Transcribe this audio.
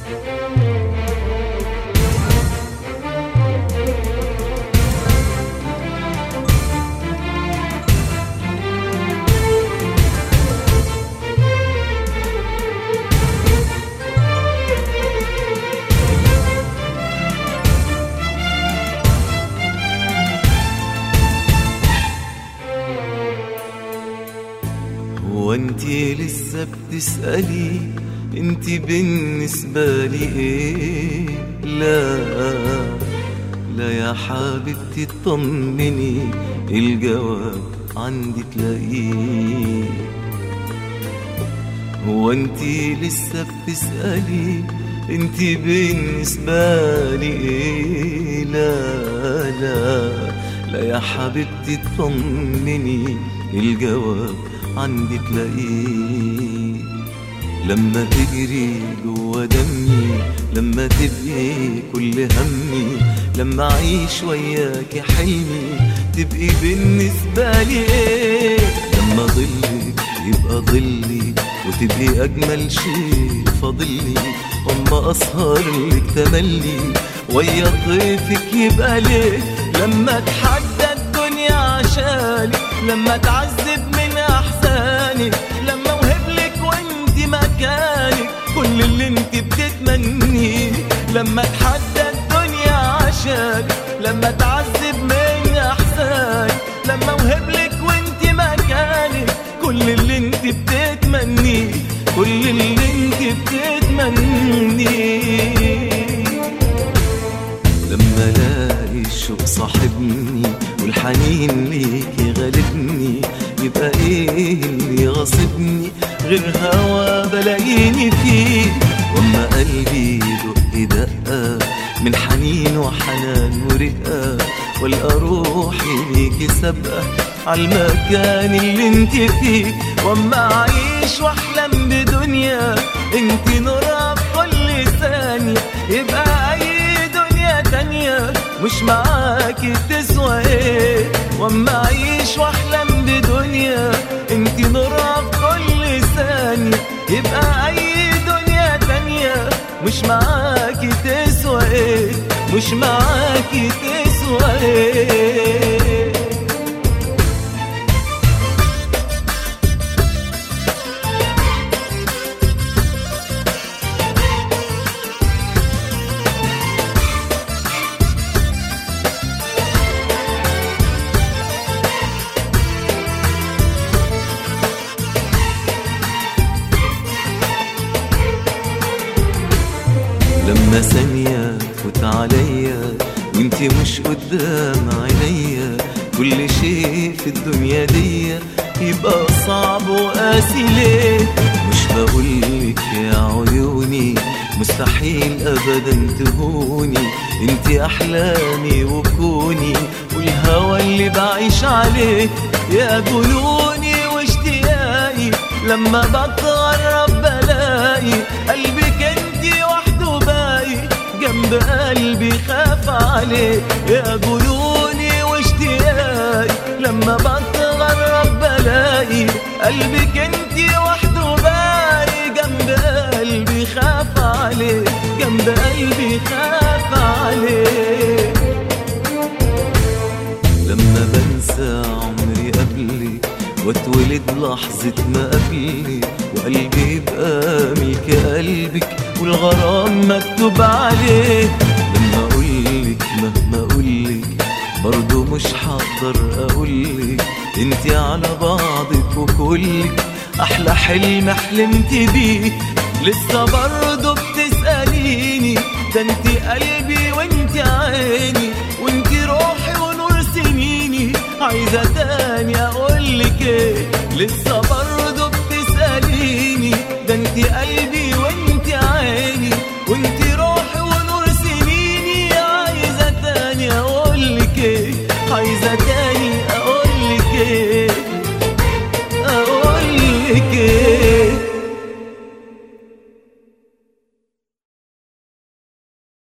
هو انتي لسه بتسألي انتي بالنسبة لي ايه لا لا يا حبيبتي اطمني الجواب عندي تلاقيه هو انتي لسه بتسألي انتي بالنسبة لي ايه لا لا لا يا حبيبتي اطمني الجواب عندي تلاقيه لما تجري جوا دمي لما تبقي كل همي لما اعيش وياكي حلمي تبقي بالنسبة لي ايه لما ظلك يبقى ظلي وتبقي اجمل شيء فاضلي اما اسهر لك تملي ويا ضيفك يبقى ليه لما اتحدى الدنيا عشاني لما اتعذب من احزاني لما اوهب لك وانت مكانك كل اللي انت بتتمنيه لما اتحدى الدنيا عشاني لما اتعذب من احزاني لما اوهب لك وانت مكانك كل اللي انت بتتمنيه كل اللي انت بتتمنيه لما الاقي الشوق صاحبني والحنين ليكي غالبني يبقى ايه اللي غاصبني غير هوا بلاقيني فيه واما قلبي يدق دقة من حنين وحنان ورقة والقى روحي ليكي سابقة عالمكان اللي انت فيه واما اعيش واحلم بدنيا انت نورها في كل ثانية يبقى اي دنيا تانية مش معاكي تسوى ايه واما اعيش واحلم بدنيا انت نورها في كل ثانية يبقى اي دنيا تانية مش معاكي تسوى ايه مش معاكي تسوى ايه لما ثانية تفوت عليا وانتي مش قدام عينيا كل شيء في الدنيا دي يبقى صعب وقاسي ليه مش بقولك يا عيوني مستحيل ابدا تهوني انتي احلامي وكوني والهوى اللي بعيش عليه يا جنوني واشتياقي لما بتغرب بلاقي قلبك انتي وحده باقي جنب قلبي خاف عليه يا جنوني واشتياقي لما بتغرب بلاقي قلبك انتي وحده باقي جنب قلبي خاف عليه جنب قلبي خاف عليه لما بنسى عمري قبلك واتولد لحظة ما قبلك وقلبي يبقى ملك قلبك والغرام مكتوب عليه لما اقولك مهما اقولك برضو مش هقدر اقولك انتي على بعضك وكلك احلى حلم حلمت بيه لسه برضو بتسأليني ده انتي قلبي وانتي عيني وانتي روحي ونور سنيني عايزة تاني اقولك ايه لسه برضو بتسأليني ده انتي قلبي وانتي عيني وانتي روحي ونور سنيني عايزة تاني اقولك ايه عايزة تاني